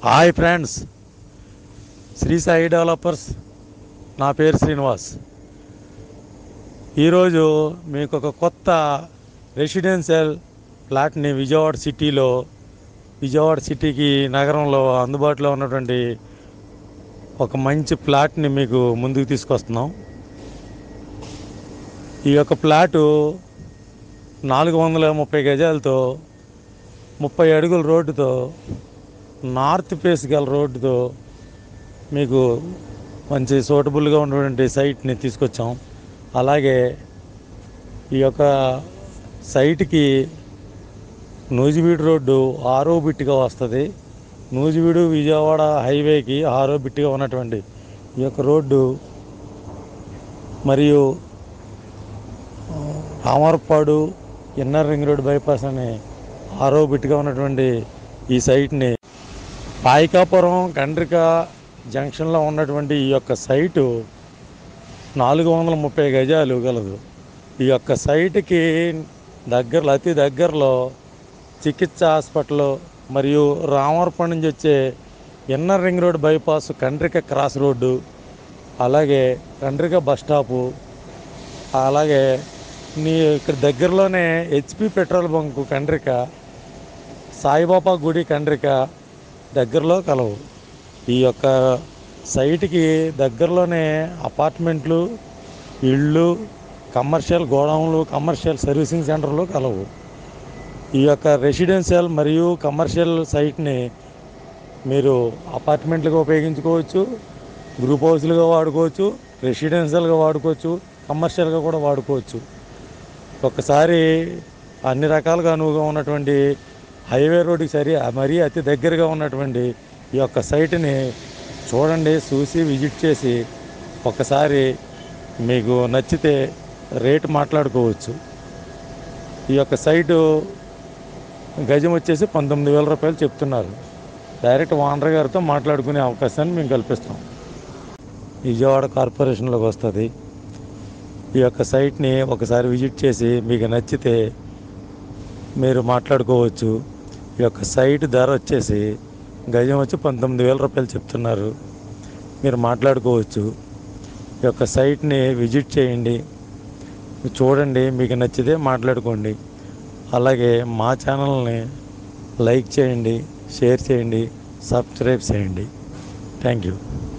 hi friends Shri Sai developers నా పేరు శ్రీనివాస్ ఈరోజు మీకు ఒక కొత్త రెసిడెన్షియల్ ఫ్లాట్ని విజయవాడ సిటీలో విజయవాడ సిటీకి నగరంలో అందుబాటులో ఉన్నటువంటి ఒక మంచి ఫ్లాట్ని మీకు ముందుకు తీసుకొస్తున్నాం ఈ యొక్క ఫ్లాటు నాలుగు వందల ముప్పై గజాలతో ముప్పై అడుగుల రోడ్డుతో నార్త్ ఫేస్ గల రోడ్డుతో మీకు మంచి సూటబుల్గా ఉన్నటువంటి సైట్ని తీసుకొచ్చాం అలాగే ఈ యొక్క సైట్కి నూజివీడు రోడ్డు ఆరో బిట్గా వస్తుంది నూజివీడు విజయవాడ హైవేకి ఆరో బిట్గా ఉన్నటువంటి ఈ యొక్క రోడ్డు మరియు ఆ, Ramarpadu inner ring road bypass అనే ఆరో బిట్గా ఉన్నటువంటి ఈ సైట్ని పాయికాపురం కండ్రిక జంక్షన్లో ఉన్నటువంటి ఈ యొక్క సైటు నాలుగు వందల ముప్పై గజాలు గలదు ఈ యొక్క సైట్కి దగ్గరలో అతి దగ్గరలో చికిత్స హాస్పిటల్ మరియు రామవరపం నుంచి వచ్చే inner ring road bypass Kandrika cross road అలాగే కండ్రిక బస్ స్టాపు అలాగే నీ ఇక్కడ దగ్గరలోనే HP petrol bunk Kandrika Saibaba గుడి కండ్రిక దగ్గరలో కలవు ఈ యొక్క సైట్కి దగ్గరలోనే అపార్ట్మెంట్లు ఇళ్ళు కమర్షియల్ గోడౌన్లు కమర్షియల్ సర్వీసింగ్ సెంటర్లు కలవు ఈ యొక్క రెసిడెన్షియల్ మరియు కమర్షియల్ సైట్ని మీరు అపార్ట్మెంట్లుగా ఉపయోగించుకోవచ్చు గ్రూప్ హౌస్లుగా వాడుకోవచ్చు రెసిడెన్షియల్గా వాడుకోవచ్చు కమర్షియల్గా కూడా వాడుకోవచ్చు ఒక్కసారి అన్ని రకాలుగా అనువుగా ఉన్నటువంటి హైవే రోడ్డుకి సరి మరీ అతి దగ్గరగా ఉన్నటువంటి ఈ యొక్క సైట్ని చూడండి చూసి విజిట్ చేసి ఒక్కసారి మీకు నచ్చితే రేటు మాట్లాడుకోవచ్చు ఈ యొక్క సైటు గజం వచ్చేసి పంతొమ్మిది వేల రూపాయలు చెప్తున్నారు డైరెక్ట్ ఓనర్ గారితో మాట్లాడుకునే అవకాశాన్ని మేము కల్పిస్తాం విజయవాడ కార్పొరేషన్లోకి వస్తుంది ఈ యొక్క సైట్ని ఒకసారి విజిట్ చేసి మీకు నచ్చితే మీరు మాట్లాడుకోవచ్చు ఈ యొక్క సైట్ ధర వచ్చేసి గజం వచ్చి పంతొమ్మిది వేల రూపాయలు చెప్తున్నారు మీరు మాట్లాడుకోవచ్చు ఈ యొక్క సైట్ని విజిట్ చేయండి చూడండి మీకు నచ్చితే మాట్లాడుకోండి అలాగే మా ఛానల్ని లైక్ చేయండి షేర్ చేయండి సబ్స్క్రైబ్ చేయండి థ్యాంక్ యూ